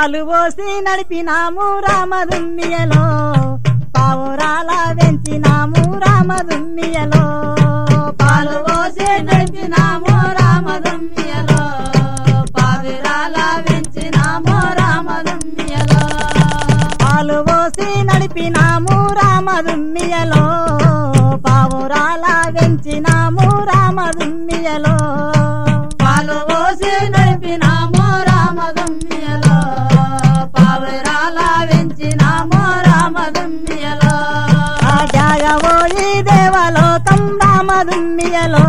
పాలు పోసి నడిపినాము రామదుమ్మియలో పావురాల వెంచినాము రామదుమ్మియలో పాలు పోసి నడిపినాము రామదుమ్మియలో పావిరాల వెంచినాము రామదుమ్మియలో పాలు పోసి నడిపినాము రామదుమ్మియలో పావురాల వెంచినాము రామదుమ్మియలో పాలు పోసి నడిపినాము రామదుమ్మియలో పావిరాల వెంచినాము రామదుమ్మియలో ఆ జాగబోయి దేవలోకం రామదుమ్మియలో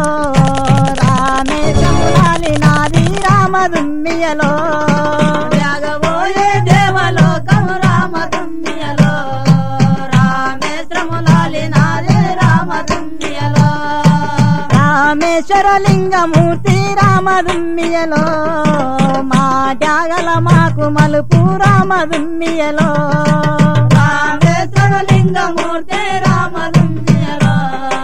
రామేశములాలి నాది రామదుమ్మియలో త్యాగబోయే దేవలోకం రామదుమ్మియలో రామేశ్వరములాలి నాదే రామదుమ్మియలో రామేశ్వర లింగమూర్తి రామదుమ్మియలో మా జాగల మాకు మలుపు రామదుమ్మియలో రామేశ్వర లింగమూర్తి రామదుమ్మియలో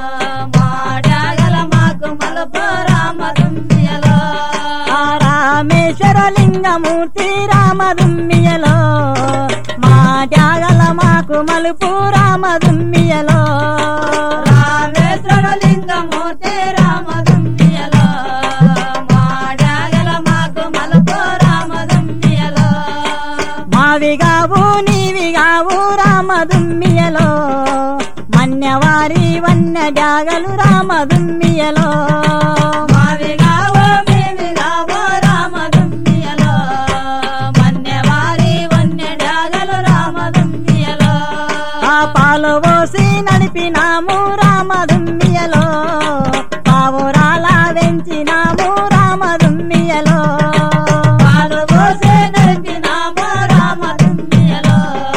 మాడగల మాకు మలుపు రామదుమ్మియలో ఆ రామేశ్వర లింగమూర్తి రామదుమ్మియలో మా జాగల మాకు మలుపు రామదుమ్మియలో రామేశ్వర లింగమూర్తి రామదుమ్మియలో మాడగల మాకు మలుపు రామదుమ్మియలో మావిగావు నీవిగావు రామదుమ్మియలో మన్యవారి వన్య జాగలు రామదుమ్మియలో మావిగావో మేవిగావో రామదుమ్మియలో మన్యవారి వన్య డాగలు రామదుమ్మియలో ఆ పాలు పోసి నడిపినాము రామదుమ్మియలో పావురాల వెంచినాము రామదుమ్మియలో పాలు పోసే నడిపినాము రామదుమ్మియలో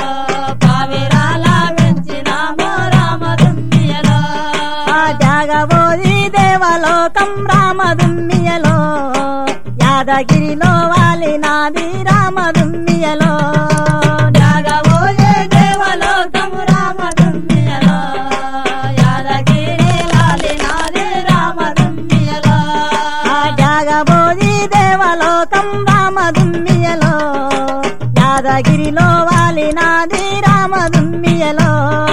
పావిరాల వెంచినాము రామదుమ్మియలో ఆ జాగబోయి దేవలోకం రామదుమ్మియలో యాదగిరిలో వాలినాది రామదుమ్మియలో జాగబోయే దేవలోకము రామదుమ్మియలో యాదగిరి లాలినాది రామదుమ్మియలో ఆ జాగబోయి దేవలోకం రామదుమ్మియలో యాదగిరిలో వాలినాది రామదుమ్మియలో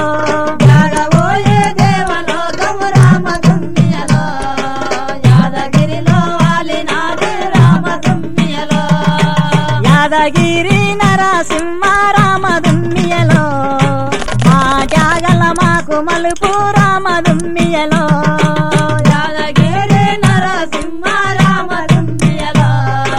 జాగబోయే దేవలోకము రామదుమ్మియలో యాదగిరిలో వాలినాది రామదుమ్మియలో యాదగిరి నరసింహ రామదుమ్మియలో మా జాగల మాకు మలుపు రామదుమ్మియలో యాదగిరి నరసింహ రామదుమ్మియలో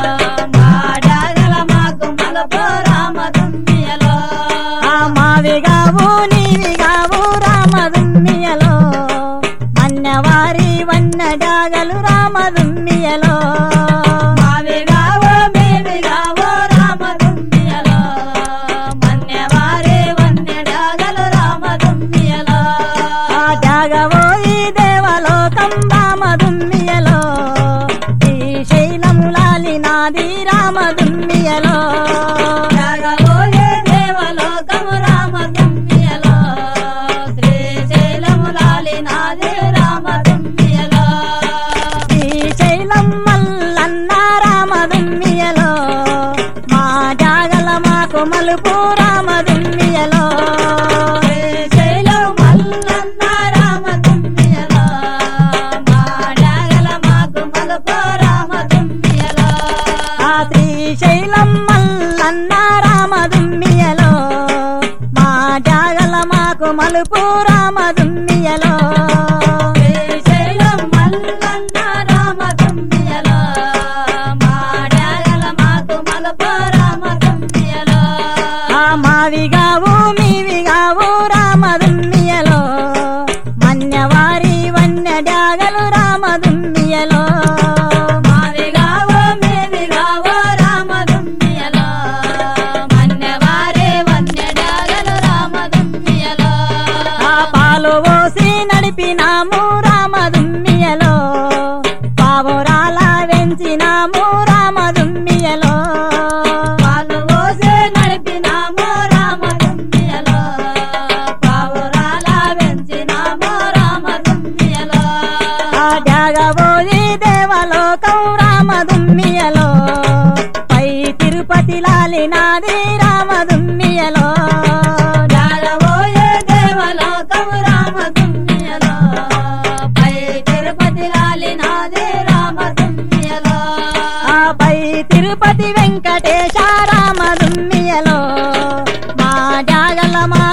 మాడగల మాకు మలపు రామదుమ్మియలో ఆ మావిగావు నీవిగావు రామదుమ్మియలో మన్నవారి వన్న జాగలు రామదుమ్మియలో మావిగావో మేవిగావో రామదుమ్మియలో మన్యవారి వన్యడాగలు రామదుమ్మియలో ఆ జాగబోయి దేవలోకం రామదుమ్మియలో శ్రీశైలములాలి నాది రామదుమ్మియలో జాగబోయే దేవలోకము రామదుమ్మియలో శ్రీశైలము లాలినాది రామదుమ్మియలో శ్రీశైలం మల్లన్న రామదుమ్మియలో మా జాగల మాకు మలుపు రామదుమ్మియలో శ్రీశైలం మల్లన్న రామదుమ్మియలో మాడగల మాకు మలుపు రామదుమ్మియలో ఆ శ్రీశైలం మల్లన్న రామదుమ్మియలో మా జాగల మాకు మలుపు రామదుమ్మియలో శ్రీశైలం మల్లన్న రామదుమ్మియలో మాడగల మాకు మలుపు రామదుమ్మియలో ఆ మావిగావు మీవిగావు రామదుమ్మియలో మన్యవారి వన్య జాగలు రామదుమ్మియలో మావిగావో మేవిగావో రామదుమ్మియలో మన్యవారే వన్యడాగలు రామదుమ్మియలో ఆ పాలు పోసి నడిపినాము రామదుమ్మియలో పావురాల వెంచినాము రామదుమ్మియలో పాలు పోసే నడిపినాము రామదుమ్మియలో పావురాల వెంచినాము రామదుమ్మియలో ఆ జాగబోయి దేవలోకం రామదుమ్మియలో పై తిరుపతి లాలినాది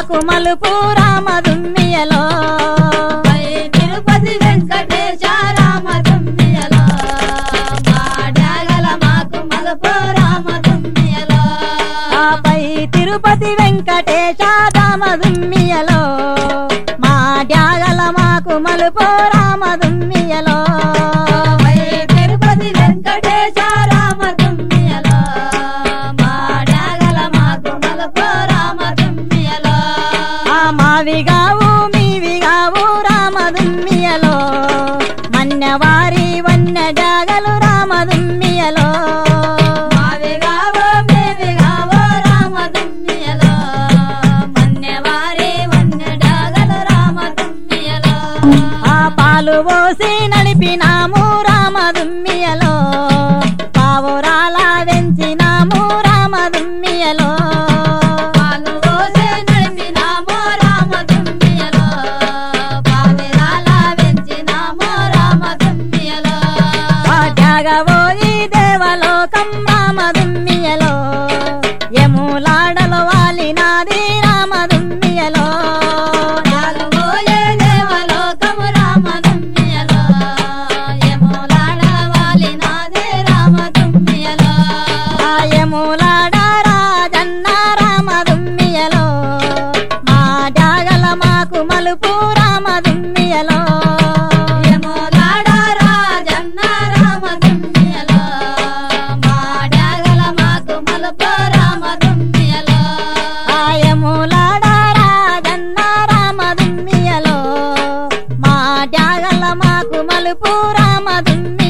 మాకు మలుపు రామదుమ్మియలో పై తిరుపతి వెంకటేశ రామ దుమ్మియలో మా డాగల మాకు మలుపు రామ దుమ్మియలో ఆపై తిరుపతి వెంకటేశ రామదుమ్మియలో మా డ్యాగల మాకు మలుపు రామదుమ్మియలో పై తిరుపతి వెంకటేశ రామ దుమ్మియలో మా డాగల మాకు మలుపు రామ దుమ్మియలో ఆ మావిగావు మీవిగావు రామదుమ్మియలో మన్నవారి వన్య డ్యాగలు రామదుమ్మియలో మావిగావో మేవిగావో రామ దుమ్మియలో మన్నెవారి వన్నె డాగలు రామ దుమ్మియలో ఆ పాలు పోసి నడిపినాము రామదుమ్మియలో పావురాల వెంచినాము రామదుమ్మియలో పాలు పోసే నడిపినామో రామ దుమ్మియలో పావిరాల వెంచినామో రామ దుమ్మియలో ఆ త్యాగబోయి దేవలోకం రామదుమ్మియలో ఎములాడలో వాలినాది రామదుమ్మియలో నాలుగోయే దేవలోకము రామ దుమ్మియలో యములాడ వాలినాదే రామ దుమ్మియలో ఆ ఎములాడ రాజన్న రామదుమ్మియలో మా త్యాగల మాకు మలుపు రామదుమ్మియలో యములాడ రాజన్న రామ దుమ్మియలో మా డాగల మాకు మలుపు రామ దుమ్మియలో ఆయములాడ రాజన్న రామదుమ్మియలో మా త్యాగల మాకు మలుపు రామదుమ్మియలో